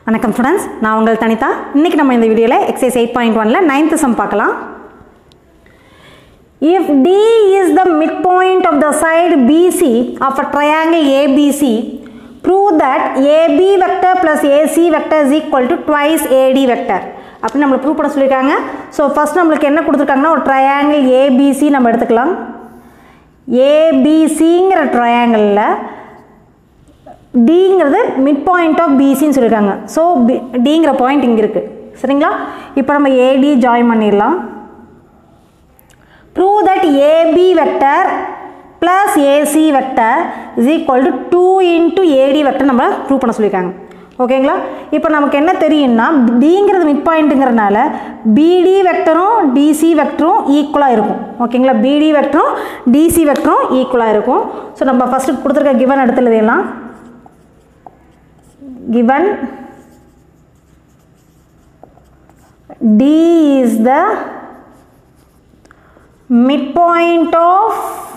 வணக்கம் ஸ்டூடெண்ட்ஸ் நான் உங்கள் தனிதா இன்றைக்கி நம்ம இந்த வீடியோவில் எக்ஸசைஸ் எயிட் பாயிண்ட் ஒனில் நைன்த்து சம் பார்க்கலாம் if D is the mid point of the side BC of a triangle ABC prove that AB vector plus AC vector is equal to twice AD vector அப்படின்னு நம்மளை prove பண்ண சொல்லியிருக்காங்க so first நம்மளுக்கு என்ன கொடுத்துருக்காங்கன்னா ஒரு triangle ABC நம்ம எடுத்துக்கலாம் ஏபிசிங்கிற ட்ரையாங்கிளில் டிங்கிறது மிட் பாயிண்ட் ஆஃப் பிசின்னு சொல்லியிருக்காங்க ஸோ பி டிங்கிற பாயிண்ட் இங்கே இருக்குது சரிங்களா இப்போ நம்ம ஏடி ஜாயின் பண்ணிடலாம் prove that AB vector plus AC vector is equal to two into AD vector நம்ம ப்ரூவ் பண்ண சொல்லியிருக்காங்க ஓகேங்களா இப்போ நமக்கு என்ன தெரியும்னா டிங்கிறது மிட் பாயிண்ட்டுங்கிறனால பிடி வெக்டரும் டிசி வெக்டரும் ஈக்குவலாக இருக்கும் ஓகேங்களா பிடி வெக்டரும் டிசி வெக்டரும் ஈக்குவலாக இருக்கும் ஸோ நம்ம ஃபஸ்ட்டு கொடுத்துருக்க கிவன் இடத்துல இதெல்லாம் given D is the midpoint of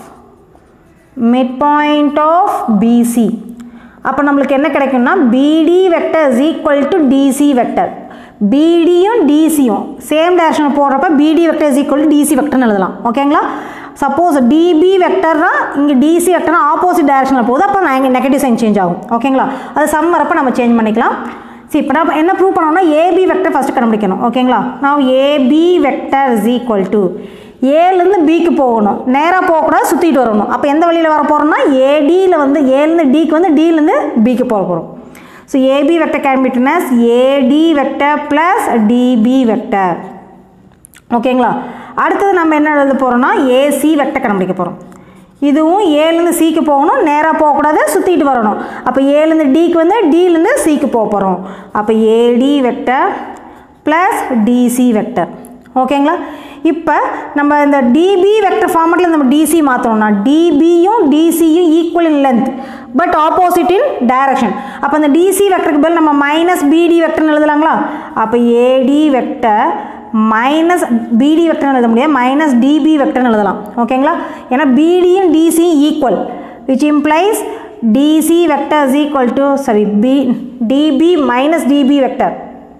midpoint of BC அப்போ நம்மளுக்கு என்ன கிடைக்கும்னா BD vector is equal to DC vector பிடியும் டிசியும் சேம் டேரக்ஷனில் போடுறப்ப BD vector is equal to DC வெக்டர்னு எழுதலாம் ஓகேங்களா சப்போஸ் டிபி வெக்டர்னா இங்கே டிசி வெக்டர்னா ஆப்போசிட் டேரக்ஷனில் போகுது அப்போ நான் இங்கே நெகட்டிவ் சைன் சேஞ்ச் ஆகும் ஓகேங்களா அது சம் வரப்போ நம்ம சேஞ்ச் பண்ணிக்கலாம் சரி இப்போ நம்ம என்ன ப்ரூவ் பண்ணோம்னா ஏபி வெக்டர் ஃபஸ்ட்டு கண்டுபிடிக்கணும் ஓகேங்களா நான் AB vector is equal to ஏலேருந்து பிக்கு போகணும் நேராக போகக்கூடாது சுற்றிட்டு வரணும் அப்போ எந்த வழியில் வர போகிறோம்னா ஏடியில் வந்து ஏலேருந்து டிக்கு வந்து டிலேருந்து பிக்கு போக போகிறோம் so AB vector can be as AD vector plus DB vector ஓகேங்களா அடுத்தது நம்ம என்ன எழுத போகிறோம்னா ஏசி வெக்டர் கண்டுபிடிக்க போகிறோம் இதுவும் ஏலேருந்து சிக்கு போகணும் நேராக போகக்கூடாது சுற்றிட்டு வரணும் அப்போ ஏலேருந்து டிக்கு வந்து டிலேருந்து சிக்கு போக போகிறோம் அப்போ AD vector plus DC vector ஓகேங்களா இப்போ நம்ம இந்த டிபி வெக்டர் ஃபார்மெட்டில் நம்ம டிசி மாற்றணும்னா டிபியும் டிசியும் equal in length but opposite in direction அப்போ இந்த டிசி வெக்டருக்கு பதில் நம்ம மைனஸ் பிடி வெக்டர்னு எழுதலாங்களா அப்போ ஏடி வெக்டர் மைனஸ் பிடி வெக்டர்னு எழுத முடியாது மைனஸ் டிபி வெக்டர்னு எழுதலாம் ஓகேங்களா ஏன்னா பிடியும் டிசியும் equal which implies DC vector is equal to sorry B DB minus DB vector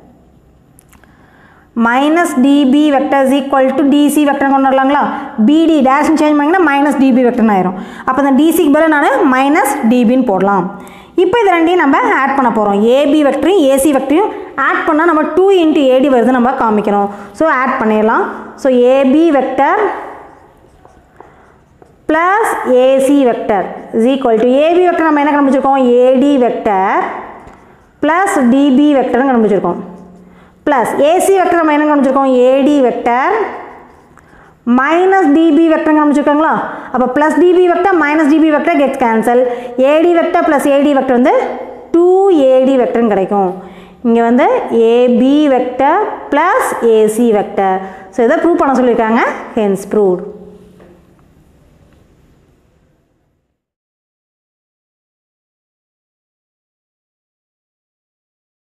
minus DB vector is equal to DC vector கொண்டு வரலாங்களா பிடி டேஷன் சேஞ்ச் பண்ணிங்கன்னா மைனஸ் டிபி வெக்டர்னு ஆயிரும் அப்போ இந்த டிசிக்கு பதில் நான் மைனஸ் டிபின்னு போடலாம் இப்போ இது ரெண்டையும் நம்ம ஆட் பண்ண போகிறோம் ஏபி வெக்டரையும் ஏசி வெக்டரையும் ஆட் பண்ணால் நம்ம டூ இன்ட்டு ஏடி வருது நம்ம காமிக்கணும் ஸோ ஆட் பண்ணிடலாம் so AB vector plus AC vector is equal to AB vector நம்ம என்ன கண்டுபிடிச்சிருக்கோம் ஏடி வெக்டர் ப்ளஸ் டிபி வெக்டர்னு கண்டுபிடிச்சிருக்கோம் ப்ளஸ் ஏசி வெக்டர் நம்ம என்ன கண்டுபிடிச்சிருக்கோம் AD vector minus DB vector கண்டுபிடிச்சிருக்காங்களா அப்போ plus DB vector minus DB vector gets cancel AD vector plus AD vector வந்து டூ ஏடி வெக்டர்னு கிடைக்கும் இங்கே வந்து AB vector plus AC vector so இதை ப்ரூவ் பண்ண சொல்லியிருக்காங்க ஹென்ஸ் ப்ரூவ்ட்